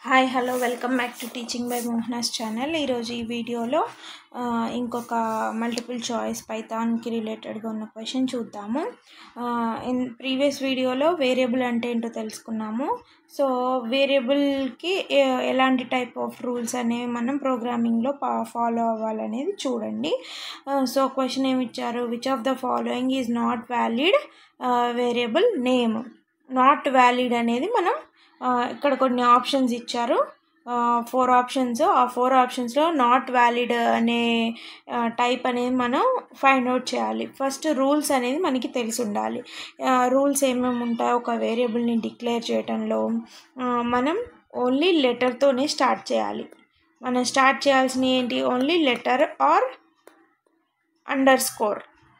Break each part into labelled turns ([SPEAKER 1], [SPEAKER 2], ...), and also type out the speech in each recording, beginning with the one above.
[SPEAKER 1] hi hello welcome back to teaching by Mohana's channel ఈరోజు ఈ వీడియోలో ఆ, ఇంకొక మల్టిపుల్ చాయిస్ పైథాన్కి రిలేటెడ్గా ఉన్న క్వశ్చన్ చూద్దాము ఇన్ ప్రీవియస్ వీడియోలో వేరియబుల్ అంటే ఏంటో తెలుసుకున్నాము సో వేరియబుల్కి ఎలాంటి టైప్ ఆఫ్ రూల్స్ అనేవి మనం ప్రోగ్రామింగ్లో ఫాలో అవ్వాలనేది చూడండి సో క్వశ్చన్ ఏమి ఇచ్చారు which of the following is not valid variable name not valid అనేది మనం ఆ, ఇక్కడ కొన్ని ఆప్షన్స్ ఇచ్చారు ఫోర్ ఆప్షన్స్ ఆ ఫోర్ ఆప్షన్స్లో నాట్ వ్యాలిడ్ అనే టైప్ అనేది మనం ఫైండ్ అవుట్ చేయాలి ఫస్ట్ రూల్స్ అనేది మనకి తెలిసి ఉండాలి రూల్స్ ఏమేమి ఉంటాయో ఒక వేరియబుల్ని డిక్లేర్ చేయడంలో ఆ, మనం ఓన్లీ లెటర్తోనే స్టార్ట్ చేయాలి మనం స్టార్ట్ చేయాల్సిన ఏంటి only letter or underscore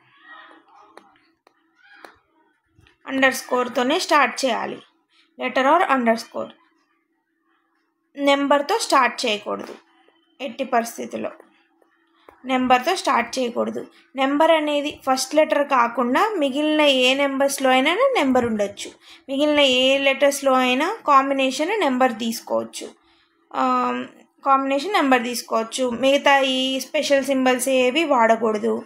[SPEAKER 1] under స్కోర్తోనే స్టార్ట్ చేయాలి లెటర్ ఆర్ అండర్ స్కోర్ నెంబర్తో స్టార్ట్ చేయకూడదు ఎట్టి పరిస్థితిలో నెంబర్తో స్టార్ట్ చేయకూడదు నెంబర్ అనేది ఫస్ట్ లెటర్ కాకుండా మిగిలిన ఏ నెంబర్స్లో అయినా నెంబర్ ఉండొచ్చు మిగిలిన ఏ లెటర్స్లో అయినా కాంబినేషన్ నెంబర్ తీసుకోవచ్చు కాంబినేషన్ నెంబర్ తీసుకోవచ్చు మిగతా ఈ స్పెషల్ సింబల్స్ ఏవి వాడకూడదు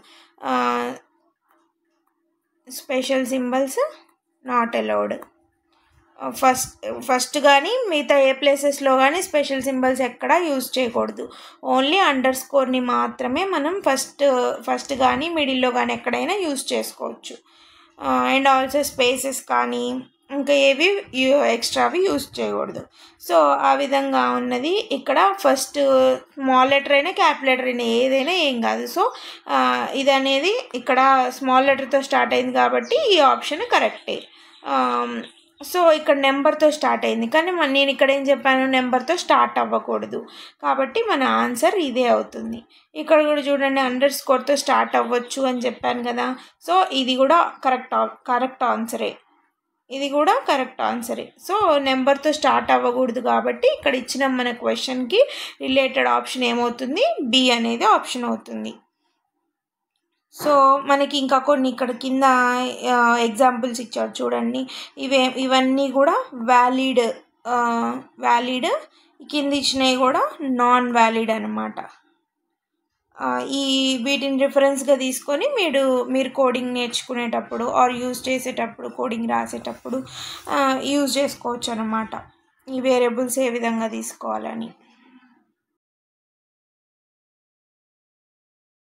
[SPEAKER 1] special symbols not allowed first first కానీ మిగతా ఏ ప్లేసెస్లో కానీ స్పెషల్ సింబల్స్ ఎక్కడ యూజ్ చేయకూడదు ఓన్లీ అండర్ స్కోర్ని మాత్రమే మనం ఫస్ట్ ఫస్ట్ కానీ మిడిల్లో కానీ ఎక్కడైనా యూజ్ చేసుకోవచ్చు అండ్ ఆల్సో స్పేసెస్ కానీ ఇంకా ఏవి ఎక్స్ట్రావి యూజ్ చేయకూడదు సో ఆ విధంగా ఉన్నది ఇక్కడ ఫస్ట్ స్మాల్ లెటర్ అయినా క్యాప్ లెటర్ అయినా ఏదైనా ఏం కాదు సో ఇది అనేది ఇక్కడ స్మాల్ లెటర్తో స్టార్ట్ అయింది కాబట్టి ఈ ఆప్షన్ కరెక్టే సో ఇక్కడ నెంబర్తో స్టార్ట్ అయింది కానీ మన నేను ఇక్కడ ఏం చెప్పాను నెంబర్తో స్టార్ట్ అవ్వకూడదు కాబట్టి మన ఆన్సర్ ఇదే అవుతుంది ఇక్కడ కూడా చూడండి అండర్ స్కోర్తో స్టార్ట్ అవ్వచ్చు అని చెప్పాను కదా సో ఇది కూడా కరెక్ట్ కరెక్ట్ ఆన్సరే ఇది కూడా కరెక్ట్ ఆన్సరే సో నెంబర్తో స్టార్ట్ అవ్వకూడదు కాబట్టి ఇక్కడ ఇచ్చిన మన క్వశ్చన్కి రిలేటెడ్ ఆప్షన్ ఏమవుతుంది బి అనేది ఆప్షన్ అవుతుంది సో మనకి ఇంకా కొన్ని ఇక్కడ కింద ఎగ్జాంపుల్స్ ఇచ్చారు చూడండి ఇవే ఇవన్నీ కూడా వ్యాలిడ్ వ్యాలిడ్ కింద ఇచ్చినవి కూడా నాన్ వ్యాలిడ్ అనమాట ఈ వీటిని రిఫరెన్స్గా తీసుకొని మీరు మీరు కోడింగ్ నేర్చుకునేటప్పుడు ఆర్ యూజ్ చేసేటప్పుడు కోడింగ్ రాసేటప్పుడు యూజ్ చేసుకోవచ్చు అనమాట ఈ వేరియబుల్స్ ఏ విధంగా తీసుకోవాలని